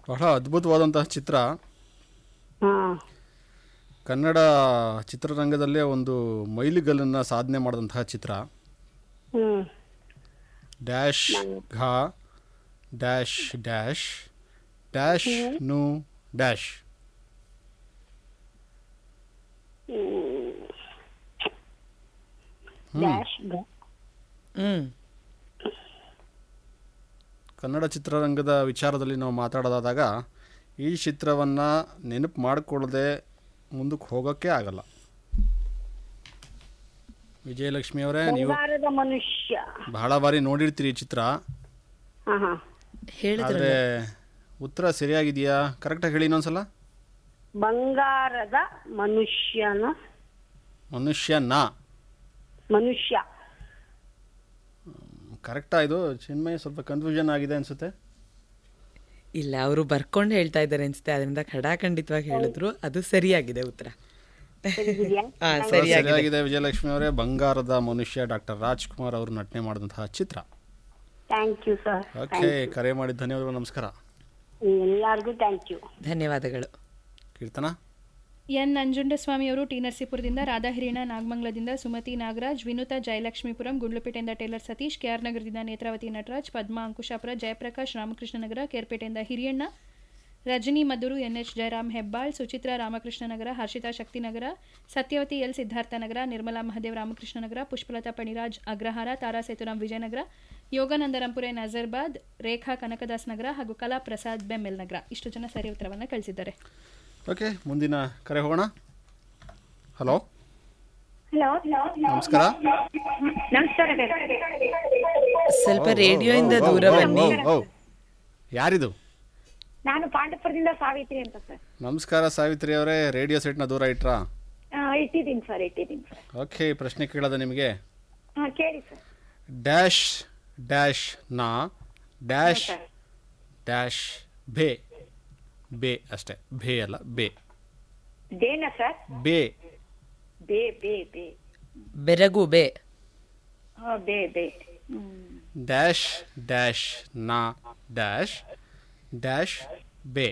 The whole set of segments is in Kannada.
ಬಹಳ ಅದ್ಭುತವಾದಂತಹ ಚಿತ್ರ ಹಾ ಕನ್ನಡ ಚಿತ್ರರಂಗದಲ್ಲೇ ಒಂದು ಮೈಲಿಗಲ್ಲನ್ನು ಸಾಧನೆ ಮಾಡಿದಂತಹ ಚಿತ್ರ ಹ್ಮ್ ಡ್ಯಾಶ್ ಘಾ ಡ್ಯಾಶ್ ಡ್ಯಾಶ್ ಡ್ಯಾಶ್ ನು ಡ್ಯಾಶ್ ಡ್ಯಾಶ್ ಹ್ಮ್ ಕನ್ನಡ ಚಿತ್ರರಂಗದ ವಿಚಾರದಲ್ಲಿ ನಾವು ಮಾತಾಡೋದಾದಾಗ ಈ ಚಿತ್ರವನ್ನು ನೆನಪು ಮಾಡಿಕೊಳ್ಳದೆ ಮುಂದಕ್ಕೆ ಹೋಗೋಕ್ಕೆ ಆಗಲ್ಲ ವಿಜಯಲಕ್ಷ್ಮಿ ಅವರೇ ನೀವು ಬಂಗಾರದ ಮನುಷ್ಯ ಬಹಳ ಬಾರಿ ನೋಡಿರ್ತೀರಿ ಈ ಚಿತ್ರ ಹಾ ಹಾ ಹೇಳಿದ್ರಲ್ಲ ಆದರೆ ಉತ್ತರ ಸರಿಯಾಗಿದೆಯಾ ಕರೆಕ್ಟಾಗಿ ಹೇಳಿ ಇನ್ನೊಂದ್ಸಲ ಬಂಗಾರದ ಮನುಷ್ಯನ ಮನುಷ್ಯನ ಮನುಷ್ಯ ಕರೆಕ್ಟಾ ಇದು ಚಿನ್ಮಯ ಸ್ವಲ್ಪ ಕನ್ಫ್ಯೂಷನ್ ಆಗಿದೆ ಅನ್ಸುತ್ತೆ ಇಲ್ಲ ಅವರು ಬರ್ಕೊಂಡು ಹೇಳ್ತಾ ಇದ್ದಾರೆ ಅನ್ಸುತ್ತೆ ಅದರಿಂದ ಖಡಾಖಂಡಿತವಾಗಿ ಹೇಳಿದ್ರು ಅದು ಸರಿಯಾಗಿದೆ ಉತ್ತರ ಸರಿಗಿದ್ಯಾ ಹಾ ಸರಿಯಾಗಿದೆ ಸರಿಯಾಗಿದೆ ವಿಜಯಲಕ್ಷ್ಮಿ ಅವರೇ ಬಂಗಾರದ ಮನುಷ್ಯ ಡಾಕ್ಟರ್ ರಾಜ್ಕುಮಾರ್ ಅವರು ನಟನೆ ಮಾಡಿದಂತಹ ಚಿತ್ರ ಥ್ಯಾಂಕ್ ಯು ಸರ್ ಓಕೆ ಕರೆ ಮಾಡಿದ ಧನ್ಯವಾದಗಳು ನಮಸ್ಕಾರ ಎಲ್ಲಾರ್ಗೂ ಥ್ಯಾಂಕ್ ಯು ಧನ್ಯವಾದಗಳು ಕೀರ್ತನ ಎನ್ ನಂಜುಂಡಸ್ವಾಮಿ ಅವರು ಟಿ ನರಸೀಪುರದಿಂದ ರಾಧಾ ಹಿರಿಯಣ್ಣ ನಾಗಮಂಗಲದಿಂದ ಸುಮತಿ ನಾಗರಾಜ್ ವಿನುತಾ ಜಯಲಕ್ಷ್ಮೀಪುರಂ ಗುಂಡ್ಲುಪೇಟೆಯಿಂದ ಟೇಲರ್ ಸತೀಶ್ ಕೆಆರ್ ನಗರದಿಂದ ನೇತ್ರಾವತಿ ನಟರಾಜ್ ಪದ್ಮಾ ಅಂಕುಶಾಪುರ ಜಯಪ್ರಕಾಶ್ ರಾಮಕೃಷ್ಣ ನಗರ ಕೇರ್ಪೇಟೆಯಿಂದ ಹಿರಿಯಣ್ಣ ರಜನಿ ಮಧುರು ಎನ್ಎಚ್ ಜಯರಾಮ್ ಹೆಬ್ಬಾಳ್ ಸುಚಿತ್ರಾ ರಾಮಕೃಷ್ಣ ನಗರ ಹರ್ಷಿತಾ ಶಕ್ತಿನಗರ ಸತ್ಯವತಿ ಎಲ್ ಸಿದ್ಧಾರ್ಥ ನಗರ ನಿರ್ಮಲಾ ಮಹದೇವ್ ರಾಮಕೃಷ್ಣ ನಗರ ಪುಷ್ಪಲತಾ ಪಣಿರಾಜ್ ಅಗ್ರಹಾರ ತಾರಾ ಸೇತುರಾಮ್ ವಿಜಯನಗರ ಯೋಗಾನಂದ ರಂಪುರೆ ನಜರ್ಬಾದ್ ರೇಖಾ ಕನಕದಾಸ್ ನಗರ ಹಾಗೂ ಕಲಾ ಪ್ರಸಾದ್ ಬೆಮ್ಮೆಲ್ ನಗರ ಇಷ್ಟು ಜನ ಸರಿ ಉತ್ತರವನ್ನು ಕಳಿಸಿದ್ದಾರೆ ಓಕೆ ಮುಂದಿನ ಕರೆ ಹೋಗೋಣ ಹಲೋ ಹಲೋ ನಮಸ್ಕಾರ ನಮಸ್ಕಾರ ಸ್ವಲ್ಪ ರೇಡಿಯೋಯಿಂದ ದೂರ ಬನ್ನಿ ಓ, ಓ. ಯಾರಿದು ನಾನು ಪಾಂಡಪುರದಿಂದ ಸಾವಿತ್ರಿ ಅಂತ ಸರ್ ನಮಸ್ಕಾರ ಸಾವಿತ್ರಿ ಅವರೇ ರೇಡಿಯೋ ಸೆಟ್ನ ದೂರ ಇಟ್ರಾ ಇಟ್ಟಿದ್ದೀನಿ ಸರ್ ಇಟ್ಟಿದ್ದೀನಿ ಸರ್ ಓಕೆ ಪ್ರಶ್ನೆ ಕೇಳೋದ ನಿಮಗೆ ಹಾ ಕೇಳಿ ಸರ್ ಡ್ಯಾಶ್ ಡ್ಯಾಶ್ ನಾ ಡ್ಯಾಶ್ ಸರ್. ಡ್ಯಾಶ್ ಬೇ ಬೇ ಅಷ್ಟೇ ಭೇ ಅಲ್ಲ ಬೇ ದೇನ ಸರ್ ಬೇ ಬೇ ಬೇ ಬೇ ಬೆರಗು ಬೇ ಹಾ ಬೇ ಬೇ ಡ್ಯಾಶ್ ಡ್ಯಾಶ್ ನಾ ಡ್ಯಾಶ್ ಡ್ಯಾಶ್ ಬೇ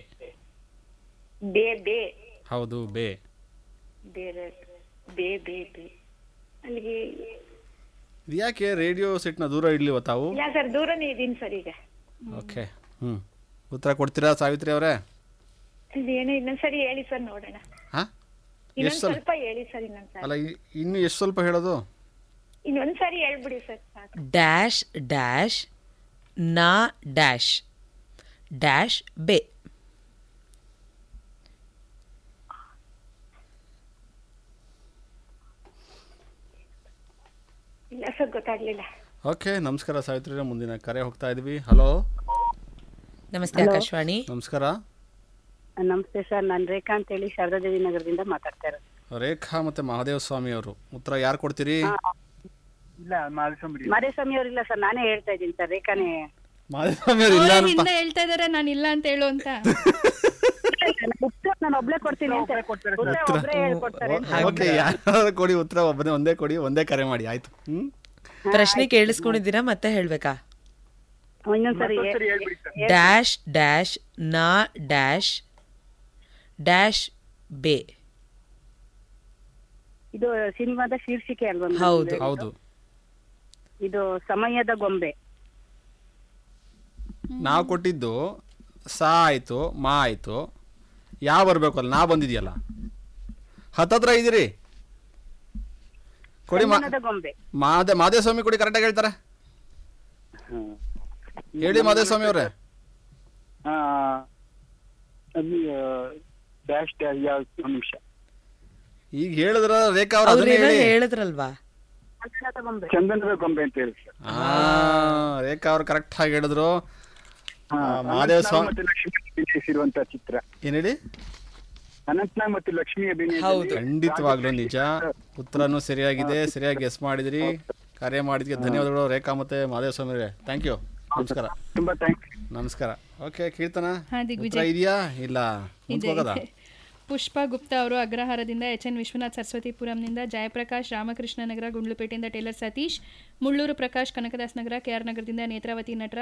ಬೇ ಬೇ ಹೌದು ಬೇ ಬೇರೆ ಬೇ ಬೇ ಬೇ ಅಲ್ಲಿಗೆ ಇದು ಯಾಕೆ ರೇಡಿಯೋ ಸೆಟ್ನ ದೂರ ಇಡ್ಲಿವ ತಾವು ಇಲ್ಲ ಸರ್ ದೂರನೇ ಇದ್ದೀನಿ ಸರ್ ಈಗ ಓಕೆ ಹ್ಞೂ ಉತ್ತರ ಕೊಡ್ತೀರಾ ಸಾವಿತ್ರಿ ಅವರೇ ಅಲ್ಲಿ ಏನೋ ಇನ್ನೊಂದ್ಸರಿ ಹೇಳಿ ಸರ್ ನೋಡೋಣ ಹಾಂ ಇನ್ನೊಂದ್ ಎಷ್ಟು ಸಲ ಸ್ವಲ್ಪ ಹೇಳಿ ಸರ್ ಇನ್ನೊಂದ್ಸರಿ ಅಲ್ಲ ಇ- ಇನ್ನು ಎಷ್ಟು ಸ್ವಲ್ಪ ಹೇಳೋದು ಇನ್ನೊಂದ್ಸರಿ ಹೇಳ್ಬಿಡಿ ಸರ್ ಸಾಕು ಡ್ಯಾಶ್ ಡ್ಯಾಶ್ ನಾ ಡ್ಯಾಶ್ ಡ್ಯಾಶ್ ಬೇ ಇಲ್ಲ ಸರ್ ಗೊತ್ತಾಗ್ಲಿಲ್ಲ ಓಕೆ ನಮಸ್ಕಾರ ಸಾವಿತ್ರಿ ಅವರೇ. ಮುಂದಿನ ಕರೆ ಹೋಗ್ತಾ ಇದ್ವಿ ಹಲೋ ನಮಸ್ತೆ ಆಕಾಶವಾಣಿ ನಮಸ್ಕಾರ ನಮಸ್ತೆ ಸರ್ ನಾನು ರೇಖಾ ಅಂತ ಹೇಳಿ ಶಾರದಾದೇವಿ ನಗರದಿಂದ ಮಾತಾಡ್ತಾ ಇರೋದು ರೇಖಾ ಮತ್ತೆ ಮಹಾದೇವ ಸ್ವಾಮಿ ಅವರು ಉತ್ತರ ಯಾರು ಕೊಡ್ತೀರಿ ಇಲ್ಲ ಮಾಧುಸ್ವಾಮಿ ಮಾದೇಸ್ವಾಮಿ ಅವರಿಲ್ಲ ಸರ್ ನಾನೇ ಹೇಳ್ತಾ ಇದ್ದೀನಿ ಸರ್ ರೇಖಾನೇ ಮಹಾದೇವ ಸ್ವಾಮಿ ಅವರು ಇಲ್ಲ ಅವರೇ ಅಂತ ಹಿಂದೆ ಹೇಳ್ತಾ ಇದಾರೆ ನಾನು ಇಲ್ಲ ಅಂತ ಹೇಳು ಅಂತ ಉತ್ತರ ನಾನು ಒಬ್ಳೆ ಕೊಡ್ತೀನಿ ಅಂತ ಉತ್ತರ ಒಬ್ರೇ ಹೇಳ್ಕೊಡ್ತಾರೆ ಓಕೆ ಯಾರು ಕೊಡಿ ಉತ್ತರ ಒಬ್ಬನೇ ಒಂದೇ ಕೊಡಿ ಒಂದೇ ಕರೆ ಮಾಡಿ ಆಯ್ತು ಹ್ಮ್ ಪ್ರಶ್ನೆ ಕೇಳಿಸ್ಕೊಂಡಿದ್ದೀರಾ ಮತ್ತೆ ಹೇಳ್ಬೇಕಾ ಇನ್ನೊಂದ್ಸರಿ ಹೇಳ್ಬಿಡಿ ಸರ್ ಡ್ಯಾಶ್ ಡ್ಯಾಶ್ ನಾ ಡ್ಯಾಶ್ ಡ್ಯಾಶ್ ಬೇ ಇದು ಸಿನಿಮಾದ ಶೀರ್ಷಿಕೆ ಅಲ್ವಾ madam? ಹೌದು ಹೌದು ಇದು ಸಮಯದ ಗೊಂಬೆ ನಾವು ಕೊಟ್ಟಿದ್ದು ಸಾ ಆಯ್ತು ಮಾ ಆಯ್ತು ಯಾವ ಬರ್ಬೇಕು ಅಲ್ಲ ನಾ ಬಂದಿದ್ಯಲ್ಲ ಹತ್ತತ್ರ ಇದೀರಿ ಕೊಡಿ ಮಾ ಸಮಯದ ಗೊಂಬೆ ಮಾದೇ ಮಾದೇವ ಸ್ವಾಮಿ ಕೊಡಿ ಕರೆಕ್ಟಾಗಿ ಹೇಳ್ತಾರೆ ಹೇಳಿ ಮಾದೇವ ಸ್ವಾಮಿ ಅವರೇ ಆ, ಅದು ಡ್ಯಾಶ್ ಡ್ಯಾಶ್ ಯಾವ ನಿಮಿಷ ಈಗ ಹೇಳಿದ್ರ ರೇಖಾ ಅವ್ರು ಅದನ್ನೇ ಅವ್ರೇನೋ ಹೇಳಿ ಹೇಳಿದ್ರಲ್ವಾ ಚಂದನದ ಗೊಂಬೆ ಚಂದನದ ಗೊಂಬೆ ಅಂತ ಹೇಳಿ ಸರ್ ಆ, ರೇಖಾ ಅವ್ರು ಕರೆಕ್ಟ್ ಆಗಿ ಹೇಳಿದ್ರು ಹಾ, ಆ, ಮಹಾದೇವ ಅನಂತ್ನಾಗ್ ಸ್ವಾಮಿ ಮತ್ತು ಲಕ್ಷ್ಮಿ ಅಭಿನಯಿಸಿರುವಂತ ಚಿತ್ರ ಏನ್ ಹೇಳಿ ಅನಂತ್ನಾಗ್ ಮತ್ತು ಲಕ್ಷ್ಮಿ ಅಭಿನಯ ಹೌದು. ಖಂಡಿತವಾಗ್ಲೂ ನಿಜ ಉತ್ತರನೂ ಸರಿಯಾಗಿದೆ ಸರಿಯಾಗಿ ಗೆಸ್ ಮಾಡಿದ್ರಿ ಕಾರ್ಯ ಮಾಡಿದ್ಕೆ ಧನ್ಯವಾದಗಳು ರೇಖಾ ಮತ್ತೆ ಮಾದೇವ ಸ್ವಾಮಿ ಅವರೇ ಥ್ಯಾಂಕ್ ಯು ನಮಸ್ಕಾರ ತುಂಬಾ ಥ್ಯಾಂಕ್ಸ್ ನಮಸ್ಕಾರ ಓಕೆ ಕೀರ್ತನ ಹಾ, ದಿಗ್ವಿಜಯ್. ಉತ್ತರ ಇದೆಯಾ ಇಲ್ಲ ಇದೆ ಮುಂದ್ಕೋಗದ ಇದೆ. ಪುಷ್ಪ ಗುಪ್ತಾ ಅವರು ಅಗ್ರಹಾರದಿಂದ ಎಚ್ ಎನ್ ವಿಶ್ವನಾಥ್ ಸರಸ್ವತಿಪುರಂನಿಂದ ಜಯಪ್ರಕಾಶ್ ರಾಮಕೃಷ್ಣ ನಗರ ಗುಂಡ್ಲುಪೇಟೆಯಿಂದ ಟೇಲರ್ ಸತೀಶ್ ಮುಳ್ಳೂರು ಪ್ರಕಾಶ್ ಕನಕದಾಸ್ ನಗರ ಕೆಆರ್ ನಗರದಿಂದ ನೇತ್ರಾವತಿ ನಟರಾಜ್